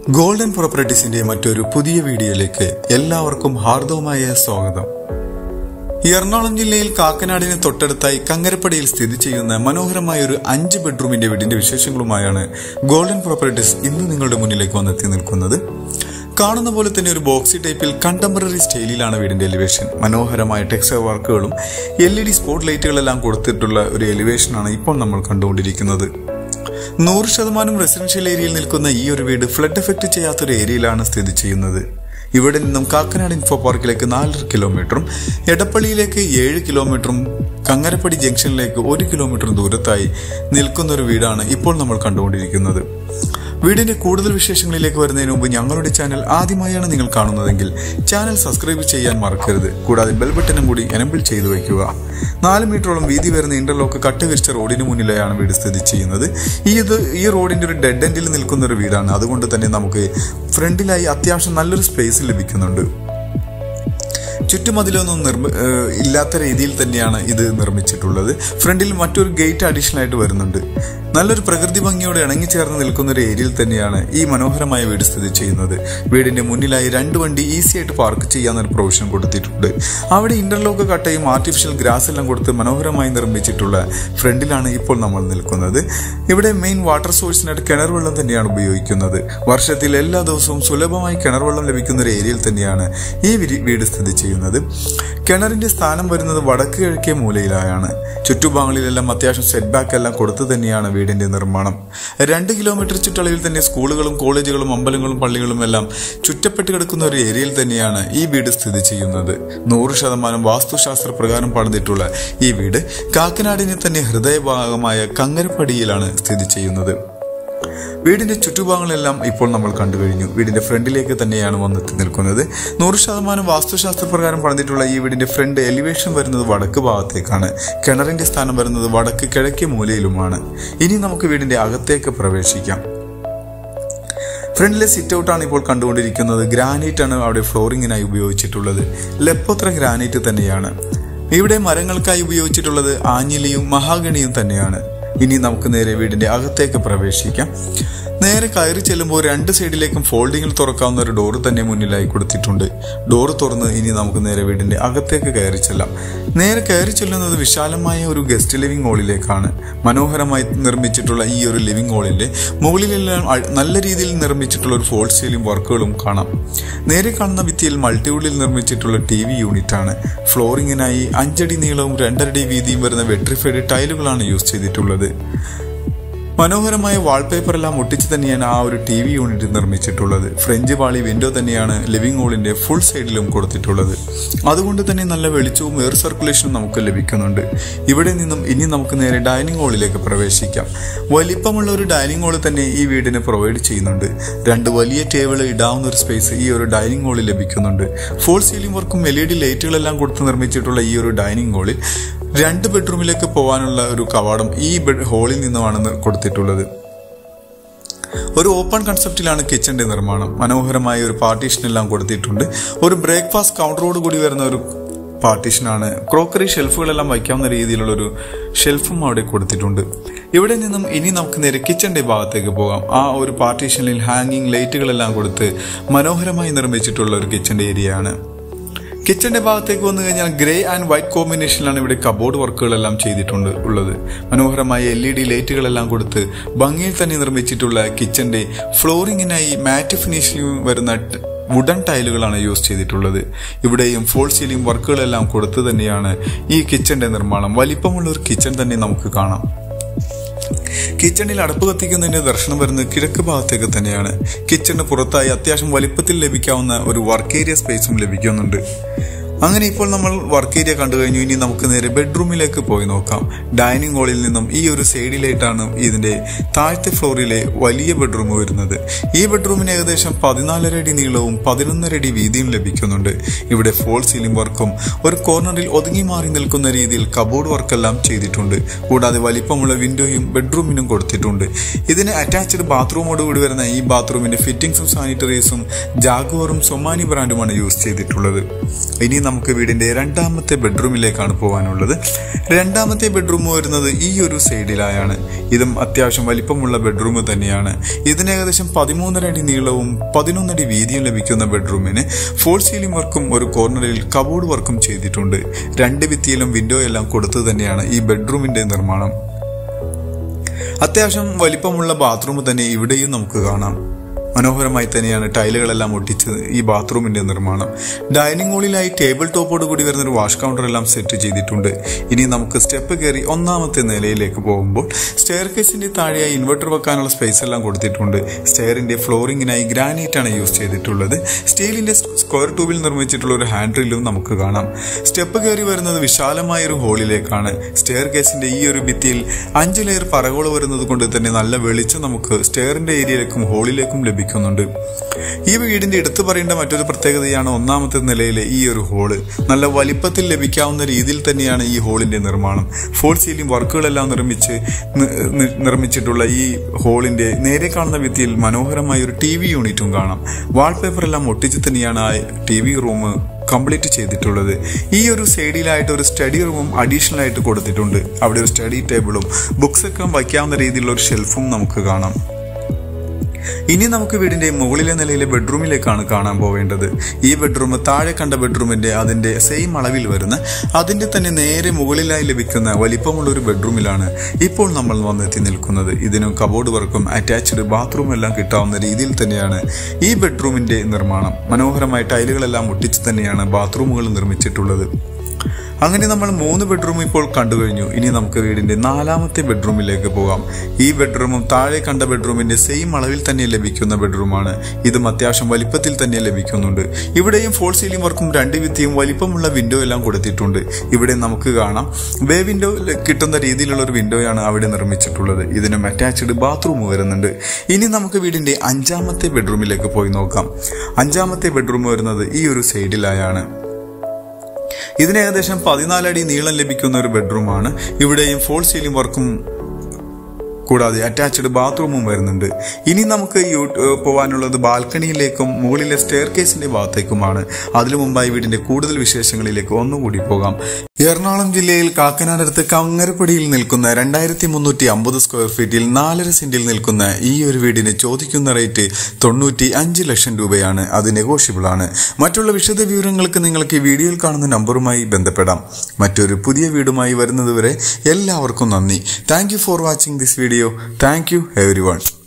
golden പ്രോപ്പർട്ടീസിന്റെ മറ്റൊരു പുതിയ വീഡിയോയിലേക്ക് എല്ലാവർക്കും ഹാർദവമായ സ്വാഗതം എറണാകുളം ജില്ലയിൽ കാക്കനാടിന് തൊട്ടടുത്തായി കങ്ങരപ്പടിയിൽ സ്ഥിതി ചെയ്യുന്ന മനോഹരമായ ഒരു അഞ്ച് ബെഡ്റൂമിന്റെ വീടിന്റെ വിശേഷങ്ങളുമായാണ് ഗോൾഡൻ പ്രോപ്പർട്ടീസ് ഇന്ന് നിങ്ങളുടെ മുന്നിലേക്ക് വന്നെത്തി നിൽക്കുന്നത് കാണുന്ന പോലെ തന്നെ ഒരു ബോക്സി ടൈപ്പിൽ കണ്ടംപററി സ്റ്റൈലിലാണ് വീടിന്റെ എലിവേഷൻ മനോഹരമായ ടെക്സ്റ്റർ വർക്കുകളും എൽ ഇ ഡി സ്പോട്ട് ലൈറ്റുകളെല്ലാം കൊടുത്തിട്ടുള്ള ഒരു എലിവേഷനാണ് ഇപ്പോൾ നമ്മൾ കണ്ടുകൊണ്ടിരിക്കുന്നത് നൂറ് ശതമാനം റെസിഡൻഷ്യൽ ഏരിയയിൽ നിൽക്കുന്ന ഈ ഒരു വീട് ഫ്ലഡ് എഫക്ട് ചെയ്യാത്തൊരു ഏരിയയിലാണ് സ്ഥിതി ചെയ്യുന്നത് ഇവിടെ നിന്നും കാക്കനാട് ഇൻഫോ പാർക്കിലേക്ക് നാലര കിലോമീറ്ററും എടപ്പള്ളിയിലേക്ക് ഏഴ് കിലോമീറ്ററും കങ്ങരപ്പടി ജംഗ്ഷനിലേക്ക് ഒരു കിലോമീറ്റർ ദൂരത്തായി നിൽക്കുന്ന ഒരു വീടാണ് ഇപ്പോൾ നമ്മൾ കണ്ടുകൊണ്ടിരിക്കുന്നത് വീടിന്റെ കൂടുതൽ വിശേഷങ്ങളിലേക്ക് വരുന്നതിന് മുമ്പ് ഞങ്ങളുടെ ചാനൽ ആദ്യമായാണ് നിങ്ങൾ കാണുന്നതെങ്കിൽ ചാനൽ സബ്സ്ക്രൈബ് ചെയ്യാൻ മറക്കരുത് കൂടാതെ ബെൽ ബട്ടനും കൂടി എനബിൾ ചെയ്തു വയ്ക്കുക നാല് മീറ്ററോളം വീതി വരുന്ന ഇന്റർലോക്ക് കട്ട് വിരിച്ച റോഡിന് മുന്നിലായാണ് വീട് സ്ഥിതി ചെയ്യുന്നത് ഈ ഇത് ഈ റോഡിന്റെ ഒരു ഡെഡ് എൻഡിൽ നിൽക്കുന്ന ഒരു വീടാണ് അതുകൊണ്ട് തന്നെ നമുക്ക് ഫ്രണ്ടിലായി അത്യാവശ്യം നല്ലൊരു സ്പേസ് ലഭിക്കുന്നുണ്ട് ചുറ്റുമതിലൊന്നും നിർമ്മ ഏഹ് ഇല്ലാത്ത രീതിയിൽ തന്നെയാണ് ഇത് നിർമ്മിച്ചിട്ടുള്ളത് ഫ്രണ്ടിൽ മറ്റൊരു ഗേറ്റ് അഡീഷണൽ ആയിട്ട് വരുന്നുണ്ട് നല്ലൊരു പ്രകൃതി ഭംഗിയോടെ ഇണങ്ങിച്ചേർന്ന് നിൽക്കുന്ന ഒരു ഏരിയയിൽ തന്നെയാണ് ഈ മനോഹരമായ വീട് സ്ഥിതി ചെയ്യുന്നത് വീടിന്റെ മുന്നിലായി രണ്ട് വണ്ടി ഈസി ആയിട്ട് പാർക്ക് ചെയ്യാവുന്ന ഒരു പ്രൊവിഷൻ കൊടുത്തിട്ടുണ്ട് അവിടെ ഇന്റർലോക്ക് കട്ടയും ആർട്ടിഫിഷ്യൽ ഗ്രാസ് എല്ലാം കൊടുത്ത് മനോഹരമായി നിർമ്മിച്ചിട്ടുള്ള ഫ്രണ്ടിലാണ് ഇപ്പോൾ നമ്മൾ നിൽക്കുന്നത് ഇവിടെ മെയിൻ വാട്ടർ സോഴ്സിനായിട്ട് കിണർ വെള്ളം തന്നെയാണ് ഉപയോഗിക്കുന്നത് വർഷത്തിൽ എല്ലാ ദിവസവും സുലഭമായി കിണർ വെള്ളം ലഭിക്കുന്ന ഒരു ഏരിയയിൽ തന്നെയാണ് ഈ വിരി- വീട് സ്ഥിതി ചെയ്യുന്നത് കിണറിന്റെ സ്ഥാനം വരുന്നത് വടക്ക് കിഴക്കേ മൂലയിലായാണ് ചുറ്റുഭാഗങ്ങളിലെല്ലാം അത്യാവശ്യം സെറ്റ് ബാക്ക് എല്ലാം കൊടുത്തു തന്നെയാണ് വീടിന്റെ നിർമ്മാണം രണ്ട് കിലോമീറ്റർ ചുറ്റളവിൽ തന്നെ സ്കൂളുകളും കോളേജുകളും അമ്പലങ്ങളും പള്ളികളും എല്ലാം ചുറ്റപ്പെട്ട് കിടക്കുന്ന ഒരു ഏരിയയിൽ തന്നെയാണ് ഈ വീട് സ്ഥിതി ചെയ്യുന്നത് നൂറ് ശതമാനം വാസ്തുശാസ്ത്ര പ്രകാരം പണിതിട്ടുള്ള ഈ വീട് കാക്കനാടിനെ തന്നെ ഹൃദയഭാഗമായ കങ്ങരപ്പടിയിലാണ് സ്ഥിതി ചെയ്യുന്നത് വീടിന്റെ ചുറ്റുഭാഗങ്ങളെല്ലാം ഇപ്പോൾ നമ്മൾ കണ്ടു കഴിഞ്ഞു വീടിന്റെ ഫ്രണ്ടിലേക്ക് തന്നെയാണ് വന്നെത്തി നിൽക്കുന്നത് നൂറ് ശതമാനം വാസ്തുശാസ്ത്ര പ്രകാരം പണിതിട്ടുള്ള ഈ വീടിന്റെ ഫ്രണ്ട് എലിവേഷൻ വരുന്നത് വടക്ക് ഭാഗത്തേക്കാണ് കിണറിന്റെ സ്ഥാനം വരുന്നത് വടക്ക് കിഴക്കേ മൂലയിലുമാണ് ഇനി നമുക്ക് വീടിന്റെ അകത്തേക്ക് പ്രവേശിക്കാം ഫ്രണ്ടിലെ സിറ്റ് ഔട്ടാണ് ഇപ്പോൾ കണ്ടുകൊണ്ടിരിക്കുന്നത് ഗ്രാനൈറ്റ് ആണ് അവിടെ ഫ്ലോറിങ്ങിനായി ഉപയോഗിച്ചിട്ടുള്ളത് ലെപ്പോത്ര ഗ്രാനൈറ്റ് തന്നെയാണ് ഇവിടെ മരങ്ങൾക്കായി ഉപയോഗിച്ചിട്ടുള്ളത് ആഞ്ഞിലിയും മഹാഗണിയും തന്നെയാണ് ഇനി നമുക്ക് നേരെ വീടിന്റെ അകത്തേക്ക് പ്രവേശിക്കാം നേരെ കയറി ചെല്ലുമ്പോൾ രണ്ട് സൈഡിലേക്കും ഫോൾഡിങ്ങിൽ തുറക്കാവുന്ന ഒരു ഡോറ് തന്നെ മുന്നിലായി കൊടുത്തിട്ടുണ്ട് ഡോറ് തുറന്ന് ഇനി നമുക്ക് നേരെ വീടിന്റെ അകത്തേക്ക് കയറി ചെല്ലാം നേരെ കയറി ചെല്ലുന്നത് വിശാലമായ ഒരു ഗസ്റ്റ് ലിവിംഗ് ഹാളിലേക്കാണ് മനോഹരമായി നിർമ്മിച്ചിട്ടുള്ള ഈ ഒരു ലിവിംഗ് ഹാളിന്റെ മുകളിലെല്ലാം അ- നല്ല രീതിയിൽ നിർമ്മിച്ചിട്ടുള്ള ഒരു ഫോൾ സീലിംഗ് വർക്കുകളും കാണാം നേരെ കാണുന്ന ഭിത്തിയിൽ മൾട്ടിവുഡിൽ നിർമ്മിച്ചിട്ടുള്ള ടി വി യൂണിറ്റ് ആണ് ഫ്ലോറിങ്ങിനായി അഞ്ചടി നീളവും രണ്ടരടി വീതിയും വരുന്ന വെട്രിഫൈഡ് ടൈലുകളാണ് യൂസ് ചെയ്തിട്ടുള്ളത് മനോഹരമായ വാൾപേപ്പർ എല്ലാം ഒട്ടിച്ച് തന്നെയാണ് ആ ഒരു ടി വി യൂണിറ്റ് നിർമ്മിച്ചിട്ടുള്ളത് ഫ്രഞ്ച് പാളി വിൻഡോ തന്നെയാണ് ലിവിംഗ് ഹോളിന്റെ ഫുൾ സൈഡിലും കൊടുത്തിട്ടുള്ളത് അതുകൊണ്ട് തന്നെ നല്ല വെളിച്ചവും എയർ സർക്കുലേഷനും നമുക്ക് ലഭിക്കുന്നുണ്ട് ഇവിടെ നിന്നും ഇനി നമുക്ക് നേരെ ഡൈനിങ് ഹാളിലേക്ക് പ്രവേശിക്കാം വലിപ്പമുള്ള ഒരു ഡൈനിങ് ഹാൾ തന്നെ ഈ വീടിന് പ്രൊവൈഡ് ചെയ്യുന്നുണ്ട് രണ്ട് വലിയ ടേബിൾ ഇടാവുന്ന ഒരു സ്പേസ് ഈ ഒരു ഡൈനിങ് ഹാളിൽ ലഭിക്കുന്നുണ്ട് ഫോൾ സീലിംഗ് വർക്കും എൽ ഇ ഡി ലൈറ്റുകളെല്ലാം കൊടുത്ത് നിർമ്മിച്ചിട്ടുള്ള ഈ ഒരു ഡൈനിങ് ഹാളിൽ രണ്ട് ബെഡ്റൂമിലേക്ക് പോകാനുള്ള ഒരു കവാടം ഈ ബെഡ് ഹാളിൽ നിന്നുമാണ് നി- കൊടുത്തിട്ടുള്ളത് ഒരു ഓപ്പൺ കൺസെപ്റ്റിലാണ് കിച്ചന്റെ നിർമ്മാണം മനോഹരമായ ഒരു പാർട്ടീഷൻ എല്ലാം കൊടുത്തിട്ടുണ്ട് ഒരു ബ്രേക്ക്ഫാസ്റ്റ് കൗണ്ടറോട് കൂടി വരുന്ന ഒരു പാർട്ടീഷനാണ് ക്രോക്കറി ഷെൽഫുകളെല്ലാം വയ്ക്കാവുന്ന രീതിയിലുള്ള ഒരു ഷെൽഫും അവിടെ കൊടുത്തിട്ടുണ്ട് ഇവിടെ നിന്നും ഇനി നമുക്ക് നേരെ കിച്ചന്റെ ഭാഗത്തേക്ക് പോകാം ആ ഒരു പാർട്ടീഷനിൽ ഹാങ്ങിങ് ലൈറ്റുകളെല്ലാം കൊടുത്ത് മനോഹരമായി നിർമ്മിച്ചിട്ടുള്ള ഒരു കിച്ചന്റെ ഏരിയ ആണ് കിച്ചന്റെ ഭാഗത്തേക്ക് വന്നു കഴിഞ്ഞാൽ ഗ്രേ ആൻഡ് വൈറ്റ് കോമ്പിനേഷനിലാണ് ഇവിടെ കബോർഡ് വർക്കുകളെല്ലാം ചെയ്തിട്ടുണ്ട് ഉള്ളത് മനോഹരമായ എൽ ഇ ഡി ലൈറ്റുകളെല്ലാം കൊടുത്ത് ഭംഗിയിൽ തന്നെ നിർമ്മിച്ചിട്ടുള്ള കിച്ചന്റെ ഫ്ലോറിങ്ങിനായി മാറ്റ് ഫിനിഷിൽ വരുന്ന ട്- വുഡൻ ടൈലുകളാണ് യൂസ് ചെയ്തിട്ടുള്ളത് ഇവിടെയും ഫോൾ സീലിംഗ് വർക്കുകളെല്ലാം കൊടുത്ത് തന്നെയാണ് ഈ കിച്ചന്റെ നിർമ്മാണം വലിപ്പമുള്ള ഒരു കിച്ചൺ തന്നെ നമുക്ക് കാണാം കിച്ചണിൽ അടുപ്പ് കത്തിക്കുന്നതിന്റെ ദർശനം വരുന്നത് കിഴക്ക് ഭാഗത്തേക്ക് തന്നെയാണ് കിച്ചണിന് പുറത്തായി അത്യാവശ്യം വലിപ്പത്തിൽ ലഭിക്കാവുന്ന ഒരു വർക്ക് ഏരിയ സ്പേസും ലഭിക്കുന്നുണ്ട് അങ്ങനെ ഇപ്പോൾ നമ്മൾ വർക്ക് ഏരിയ കണ്ടു കഴിഞ്ഞു ഇനി നമുക്ക് നേരെ ബെഡ്റൂമിലേക്ക് പോയി നോക്കാം ഡൈനിങ് ഹാളിൽ നിന്നും ഈ ഒരു സൈഡിലായിട്ടാണ് ഇതിന്റെ താഴത്തെ ഫ്ലോറിലെ വലിയ ബെഡ്റൂം വരുന്നത് ഈ ബെഡ്റൂമിന് ഏകദേശം പതിനാലര അടി നീളവും പതിനൊന്നര അടി വീതിയും ലഭിക്കുന്നുണ്ട് ഇവിടെ ഫോൾ സീലിംഗ് വർക്കും ഒരു കോർണറിൽ ഒതുങ്ങി മാറി നിൽക്കുന്ന രീതിയിൽ കബോർഡ് വർക്കെല്ലാം ചെയ്തിട്ടുണ്ട് കൂടാതെ വലിപ്പമുള്ള വിൻഡോയും ബെഡ്റൂമിനും കൊടുത്തിട്ടുണ്ട് ഇതിന് അറ്റാച്ച്ഡ് ബാത്റൂമോട് കൂടി വരുന്ന ഈ ബാത്റൂമിന്റെ ഫിറ്റിംഗ്സും സാനിറ്ററീസും ജാഗോറും സൊമാനി ബ്രാൻഡുമാണ് യൂസ് ചെയ്തിട്ടുള്ളത് ഇനി നമുക്ക് വീടിന്റെ രണ്ടാമത്തെ ബെഡ്റൂമിലേക്കാണ് പോകാനുള്ളത് രണ്ടാമത്തെ ബെഡ്റൂം വരുന്നത് ഈ ഒരു സൈഡിലായാണ് ഇതും അത്യാവശ്യം വലിപ്പമുള്ള ബെഡ്റൂം തന്നെയാണ് ഇതിന് ഏകദേശം പതിമൂന്നര അടി നീളവും പതിനൊന്നടി വീതിയും ലഭിക്കുന്ന ബെഡ്റൂമിന് ഫോൾ സീലിംഗ് വർക്കും ഒരു കോർണറിൽ കബോർഡ് വർക്കും ചെയ്തിട്ടുണ്ട് രണ്ട് ഭിത്തിയിലും വിൻഡോ എല്ലാം കൊടുത്തു തന്നെയാണ് ഈ ബെഡ്റൂമിന്റെ നിർമ്മാണം അത്യാവശ്യം വലിപ്പമുള്ള ബാത്റൂം തന്നെ ഇവിടെയും നമുക്ക് കാണാം മനോഹരമായി തന്നെയാണ് ടൈലുകളെല്ലാം ഒട്ടിച്ചത് ഈ ബാത്റൂമിന്റെ നിർമ്മാണം ഡൈനിങ് ഹാളിലായി ടേബിൾ ടോപ്പോട് കൂടി വരുന്ന ഒരു വാഷ് കൗണ്ടർ എല്ലാം സെറ്റ് ചെയ്തിട്ടുണ്ട് ഇനി നമുക്ക് സ്റ്റെപ്പ് കയറി ഒന്നാമത്തെ നിലയിലേക്ക് പോകുമ്പോൾ സ്റ്റെയർ കേസിന്റെ താഴെയായി ഇൻവെർട്ടർ വെക്കാനുള്ള സ്പേസ് എല്ലാം കൊടുത്തിട്ടുണ്ട് സ്റ്റെയറിന്റെ ഫ്ലോറിംഗിനായി ഗ്രാനൈറ്റ് ആണ് യൂസ് ചെയ്തിട്ടുള്ളത് സ്റ്റീലിന്റെ സ്ക്വയർ ട്യൂബിൽ നിർമ്മിച്ചിട്ടുള്ള ഒരു ഹാൻഡ് ഡ്രില്ലും നമുക്ക് കാണാം സ്റ്റെപ്പ് കയറി വരുന്നത് വിശാലമായ ഒരു ഹോളിലേക്കാണ് സ്റ്റെയർ കേസിന്റെ ഈ ഒരു ഭിത്തിയിൽ അഞ്ച് ലെയർ പറകോള് വരുന്നത് കൊണ്ട് തന്നെ നല്ല വെളിച്ചം നമുക്ക് സ്റ്റെയറിന്റെ ഏരിയയിലേക്കും ഹോളിലേക്കും ലഭിക്കുന്നുണ്ട് ഈ വീടിന്റെ എടുത്തു പറയേണ്ട മറ്റൊരു പ്രത്യേകതയാണ് ഒന്നാമത്തെ നിലയിലെ ഈ ഒരു ഹോള് നല്ല വലിപ്പത്തിൽ ലഭിക്കാവുന്ന രീതിയിൽ തന്നെയാണ് ഈ ഹോളിന്റെ നിർമ്മാണം ഫോൾ സീലിംഗ് വർക്കുകളെല്ലാം നിർമ്മിച്ച് നി- നി- നിർമ്മിച്ചിട്ടുള്ള ഈ ഹോളിന്റെ നേരെ കാണുന്ന ഭിത്തിയിൽ മനോഹരമായ ഒരു ടി വി യൂണിറ്റും കാണാം വാൾപേപ്പർ എല്ലാം ഒട്ടിച്ച് തന്നെയാണ് ആ ടി വി റൂം കംപ്ലീറ്റ് ചെയ്തിട്ടുള്ളത് ഈ ഒരു സൈഡിലായിട്ട് ഒരു സ്റ്റഡി റൂമും അഡീഷണൽ ആയിട്ട് കൊടുത്തിട്ടുണ്ട് അവിടെ ഒരു സ്റ്റഡി ടേബിളും ബുക്സ് ഒക്കെ വയ്ക്കാവുന്ന രീതിയിലുള്ള ഒരു ഷെൽഫും നമുക്ക് കാണാം ഇനി നമുക്ക് വീടിന്റെ മുകളിലെ നിലയിലെ ബെഡ്റൂമിലേക്കാണ് കാണാൻ പോവേണ്ടത് ഈ ബെഡ്റൂം താഴെ കണ്ട ബെഡ്റൂമിന്റെ അതിന്റെ സെയിം അളവിൽ വരുന്ന അതിന്റെ തന്നെ നേരെ മുകളിലായി ലഭിക്കുന്ന വലിപ്പമുള്ള ഒരു ബെഡ്റൂമിലാണ് ഇപ്പോൾ നമ്മൾ വന്നെത്തി നിൽക്കുന്നത് ഇതിനും കബോർഡ് വർക്കും അറ്റാച്ച്ഡ് ബാത്റൂം എല്ലാം കിട്ടാവുന്ന രീതിയിൽ തന്നെയാണ് ഈ ബെഡ്റൂമിന്റെ നിർമ്മാണം മനോഹരമായ ടൈലുകളെല്ലാം ഒട്ടിച്ച് തന്നെയാണ് ബാത്റൂമുകൾ നിർമ്മിച്ചിട്ടുള്ളത് അങ്ങനെ നമ്മൾ മൂന്ന് ബെഡ്റൂം ഇപ്പോൾ കണ്ടു കഴിഞ്ഞു ഇനി നമുക്ക് വീടിന്റെ നാലാമത്തെ ബെഡ്റൂമിലേക്ക് പോകാം ഈ ബെഡ്റൂമും താഴെ കണ്ട ബെഡ്റൂമിന്റെ സെയിം അളവിൽ തന്നെ ലഭിക്കുന്ന ബെഡ്റൂമാണ് ഇതും അത്യാവശ്യം വലിപ്പത്തിൽ തന്നെ ലഭിക്കുന്നുണ്ട് ഇവിടെയും ഫോൾ സീലിംഗ് വർക്കും രണ്ട് ഭിത്തിയും വലിപ്പമുള്ള വിൻഡോ എല്ലാം കൊടുത്തിട്ടുണ്ട് ഇവിടെ നമുക്ക് കാണാം ബേ വിൻഡോ കിട്ടുന്ന രീതിയിലുള്ള ഒരു വിൻഡോയാണ് അവിടെ നിർമ്മിച്ചിട്ടുള്ളത് ഇതിനും അറ്റാച്ച്ഡ് ബാത്റൂം വരുന്നുണ്ട് ഇനി നമുക്ക് വീടിന്റെ അഞ്ചാമത്തെ ബെഡ്റൂമിലേക്ക് പോയി നോക്കാം അഞ്ചാമത്തെ ബെഡ്റൂം വരുന്നത് ഈ ഒരു സൈഡിലായാണ് ഇതിന് ഏകദേശം പതിനാലടി നീളം ലഭിക്കുന്ന ഒരു ബെഡ്റൂമാണ് ഇവിടെയും ഫോൾ സീലിംഗ് വർക്കും കൂടാതെ അറ്റാച്ച്ഡ് ബാത്റൂമും വരുന്നുണ്ട് ഇനി നമുക്ക് യൂ- ഏഹ് പോവാനുള്ളത് ബാൽക്കണിയിലേക്കും മുകളിലെ സ്റ്റെയർ കേസിന്റെ ഭാഗത്തേക്കുമാണ് അതിനു മുമ്പായി വീടിന്റെ കൂടുതൽ വിശേഷങ്ങളിലേക്ക് ഒന്നുകൂടി പോകാം എറണാകുളം ജില്ലയിൽ കാക്കനാടടുത്ത് കങ്ങരപ്പടിയിൽ നിൽക്കുന്ന രണ്ടായിരത്തി മുന്നൂറ്റി അമ്പത് സ്ക്വയർ ഫീറ്റിൽ നാലര സെന്റിൽ നിൽക്കുന്ന ഈ ഒരു വീടിന് ചോദിക്കുന്ന റേറ്റ് തൊണ്ണൂറ്റി അഞ്ച് ലക്ഷം രൂപയാണ് അത് നെഗോഷ്യബിൾ ആണ് മറ്റുള്ള വിശദ വിവരങ്ങൾക്ക് നിങ്ങൾക്ക് ഈ വീഡിയോയിൽ കാണുന്ന നമ്പറുമായി ബന്ധപ്പെടാം മറ്റൊരു പുതിയ വീടുമായി വരുന്നതുവരെ എല്ലാവർക്കും നന്ദി thank you for watching this video thank you every one